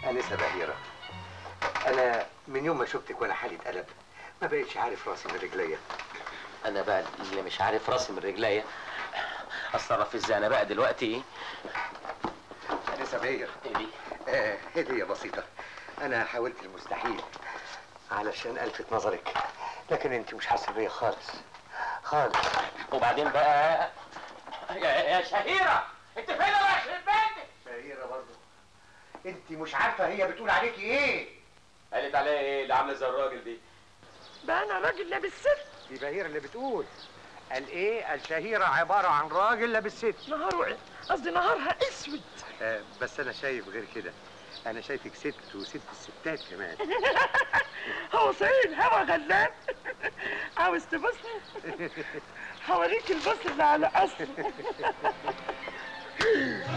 انسه بهيره انا من يوم ما شفتك وانا حالي اتقلب ما بقتش عارف راسي من رجليا انا بقى اللي مش عارف راسي من رجليا اتصرف ازاي انا بقى دلوقتي ايه انسه بهيره إيه دي؟ آه هديه بسيطه انا حاولت المستحيل علشان الفت نظرك لكن انت مش حاسه بيا خالص خالص وبعدين بقى يا, يا شهيره انت فين يا يخرب بيتك شهيره برضه انت مش عارفه هي بتقول عليكي ايه قالت عليا ايه اللي عامله زي الراجل دي بقى انا راجل لابس ست دي بهيره اللي بتقول قال ايه الشهيره عباره عن راجل لابس ست نهار وعي قصدي نهارها اسود آه بس انا شايف غير كده انا شايفك ست وست الستات كمان هو صحيح الهوا غلاب عاوز تبصني هوريك البص اللي على اصل